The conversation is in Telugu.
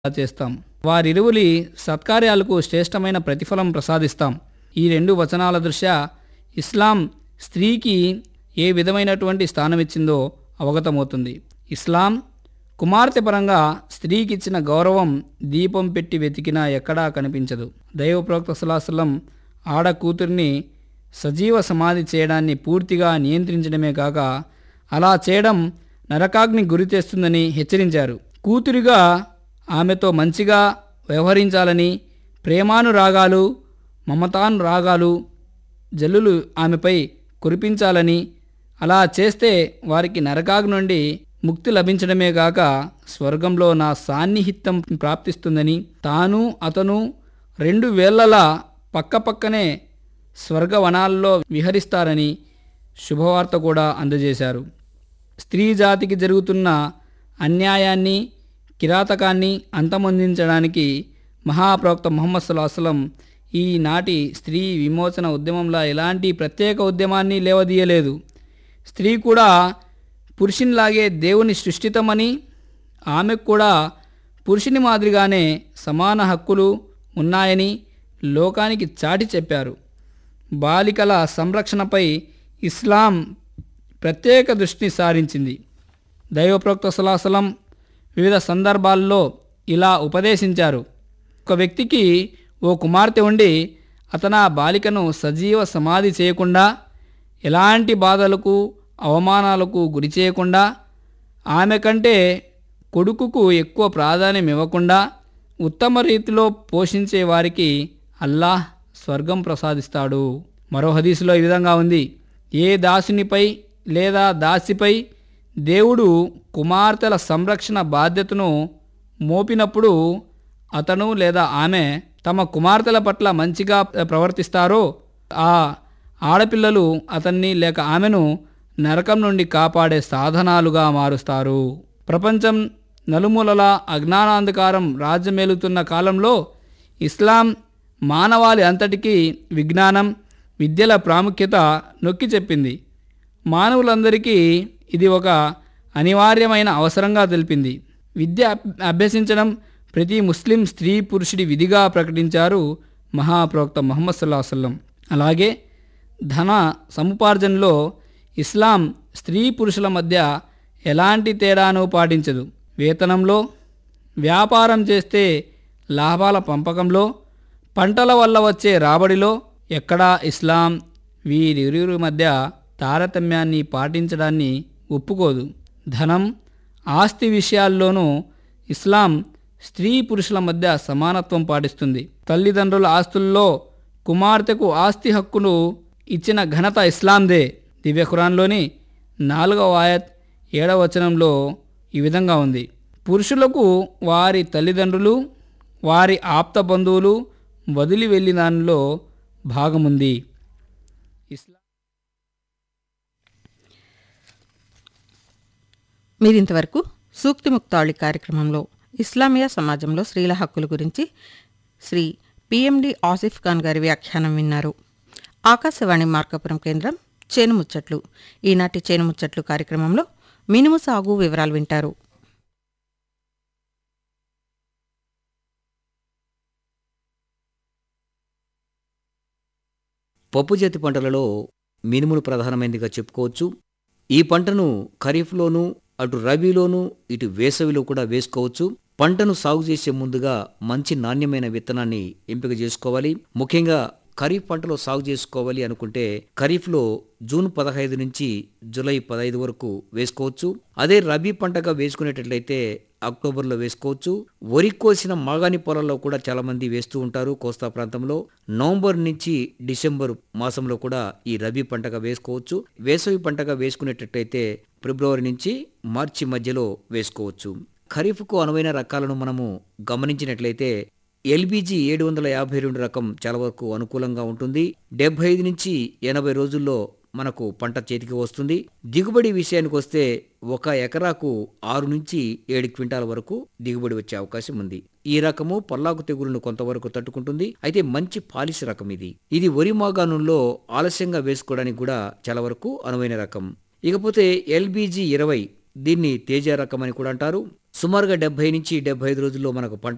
చేస్తాం వారిరువులి సత్కార్యాలకు శ్రేష్టమైన ప్రతిఫలం ప్రసాదిస్తాం ఈ రెండు వచనాల దృష్ట్యా ఇస్లాం స్త్రీకి ఏ విధమైనటువంటి స్థానం ఇచ్చిందో అవగతమవుతుంది ఇస్లాం కుమార్తె పరంగా స్త్రీకి ఇచ్చిన గౌరవం దీపం పెట్టి వెతికినా ఎక్కడా కనిపించదు దైవప్రవక్త సలాసలం ఆడ కూతుర్ని సజీవ సమాధి చేయడాన్ని పూర్తిగా నియంత్రించడమే కాక అలా చేయడం నరకాగ్ని గురి చేస్తుందని హెచ్చరించారు కూతురిగా ఆమెతో మంచిగా వ్యవహరించాలని ప్రేమానురాగాలు మమతానురాగాలు జల్లులు ఆమెపై కురిపించాలని అలా చేస్తే వారికి నరకాగ్ని నుండి ముక్తి లభించడమే గాక స్వర్గంలో నా సాన్నిహిత్యం ప్రాప్తిస్తుందని తాను అతను రెండు వేళ్లలా పక్కపక్కనే స్వర్గవనాల్లో విహరిస్తారని శుభవార్త కూడా అందజేశారు స్త్రీ జాతికి జరుగుతున్న అన్యాయాన్ని కిరాతకాన్ని అంతమొందించడానికి మహాప్రవక్త ముహమ్మద్ సుల్లాహం ఈనాటి స్త్రీ విమోచన ఉద్యమంలో ఎలాంటి ప్రత్యేక ఉద్యమాన్ని లేవదీయలేదు స్త్రీ కూడా పురుషునిలాగే దేవుని సృష్టితమని ఆమెకు కూడా పురుషుని మాదిరిగానే సమాన హక్కులు ఉన్నాయని లోకానికి చాటి చెప్పారు బాలికల సంరక్షణపై ఇస్లాం ప్రత్యేక దృష్టిని సారించింది దైవప్రవక్త సలాసలం వివిధ సందర్భాల్లో ఇలా ఉపదేశించారు ఒక వ్యక్తికి ఓ కుమార్తె ఉండి అతను ఆ బాలికను సజీవ సమాధి చేయకుండా ఎలాంటి బాధలకు అవమానాలకు గురి చేయకుండా ఆమె కంటే కొడుకుకు ఎక్కువ ప్రాధాన్యం ఇవ్వకుండా ఉత్తమ రీతిలో పోషించే వారికి అల్లాహ్ స్వర్గం ప్రసాదిస్తాడు మరో హదీసులో ఈ విధంగా ఉంది ఏ దాసునిపై లేదా దాసిపై దేవుడు కుమార్తెల సంరక్షణ బాధ్యతను మోపినప్పుడు అతను లేదా ఆమె తమ కుమార్తెల పట్ల మంచిగా ప్రవర్తిస్తారో ఆ ఆడపిల్లలు అతన్ని లేక ఆమెను నరకం నుండి కాపాడే సాధనాలుగా మారుస్తారు ప్రపంచం నలుమూలల అజ్ఞానాంధకారం రాజ్యమేలుతున్న కాలంలో ఇస్లాం మానవాళి అంతటికీ విజ్ఞానం విద్యల ప్రాముఖ్యత నొక్కి చెప్పింది మానవులందరికీ ఇది ఒక అనివార్యమైన అవసరంగా తెలిపింది విద్య అభ్- అభ్యసించడం ప్రతి ముస్లిం స్త్రీ పురుషుడి విధిగా ప్రకటించారు మహాప్రవక్త ముహమ్మద్ సల్లాహ్ వసల్లం అలాగే ధన సముపార్జనలో ఇస్లాం స్త్రీ పురుషుల మధ్య ఎలాంటి తేడాను పాటించదు వేతనంలో వ్యాపారం చేస్తే లాభాల పంపకంలో పంటల వల్ల వచ్చే రాబడిలో ఎక్కడా ఇస్లాం వీరిరువురి మధ్య తారతమ్యాన్ని పాటించడాన్ని ఒప్పుకోదు ధనం ఆస్తి విషయాల్లోనూ ఇస్లాం స్త్రీ పురుషుల మధ్య సమానత్వం పాటిస్తుంది తల్లిదండ్రుల ఆస్తుల్లో కుమార్తెకు ఆస్తి హక్కును ఇచ్చిన ఘనత ఇస్లాందే దివ్య ఖురాన్లోని నాలుగవ ఆయత్ ఏడవ వచనంలో ఈ విధంగా ఉంది పురుషులకు వారి తల్లిదండ్రులు వారి ఆప్త బంధువులు వదిలి వెళ్ళిన దానిలో భాగముంది ఇస్లాం మీరింతవరకు సూక్తి ముక్తాళి కార్యక్రమంలో ఇస్లామియా సమాజంలో స్త్రీల హక్కుల గురించి శ్రీ పిఎండి ఆసిఫ్ ఖాన్ గారి వ్యాఖ్యానం విన్నారు ఆకాశవాణి మార్కాపురం కేంద్రం చేను ముచ్చట్లు ఈనాటి చేను ముచ్చట్లు కార్యక్రమంలో మినుము సాగు వివరాలు వింటారు పప్పు జాతి పంటలలో మినుములు ప్రధానమైనదిగా చెప్పుకోవచ్చు ఈ పంటను ఖరీఫ్లోనూ అటు రబీలోనూ ఇటు వేసవిలో కూడా వేసుకోవచ్చు పంటను సాగు చేసే ముందుగా మంచి నాణ్యమైన విత్తనాన్ని ఎంపిక చేసుకోవాలి ముఖ్యంగా ఖరీఫ్ పంటలో సాగు చేసుకోవాలి అనుకుంటే ఖరీఫ్లో జూన్ పదహైదు నుంచి జూలై పదహైదు వరకు వేసుకోవచ్చు అదే రబీ పంటగా వేసుకునేటట్లయితే అక్టోబర్లో వేసుకోవచ్చు వరి కోసిన మాగాణి పొలాల్లో కూడా చాలా మంది వేస్తూ ఉంటారు కోస్తా ప్రాంతంలో నవంబర్ నుంచి డిసెంబర్ మాసంలో కూడా ఈ రబీ పంటగా వేసుకోవచ్చు వేసవి పంటగా వేసుకునేటట్లయితే ఫిబ్రవరి నుంచి మార్చి మధ్యలో వేసుకోవచ్చు ఖరీఫ్కు అనువైన రకాలను మనము గమనించినట్లయితే ఎల్బీజీ ఏడు వందల యాభై రెండు రకం చాలా వరకు అనుకూలంగా ఉంటుంది డెబ్బై ఐదు నుంచి ఎనభై రోజుల్లో మనకు పంట చేతికి వస్తుంది దిగుబడి విషయానికి వస్తే ఒక ఎకరాకు ఆరు నుంచి ఏడు క్వింటాల వరకు దిగుబడి వచ్చే అవకాశం ఉంది ఈ రకము పల్లాకు తెగులను కొంతవరకు తట్టుకుంటుంది అయితే మంచి పాలిష్ రకం ఇది ఇది వరి మాగాణంలో ఆలస్యంగా వేసుకోవడానికి కూడా చాలా వరకు అనువైన రకం ఇకపోతే ఎల్బీజీ ఇరవై దీన్ని తేజ రకం అని కూడా అంటారు సుమారుగా డెబ్బై నుంచి డెబ్బై ఐదు రోజుల్లో మనకు పంట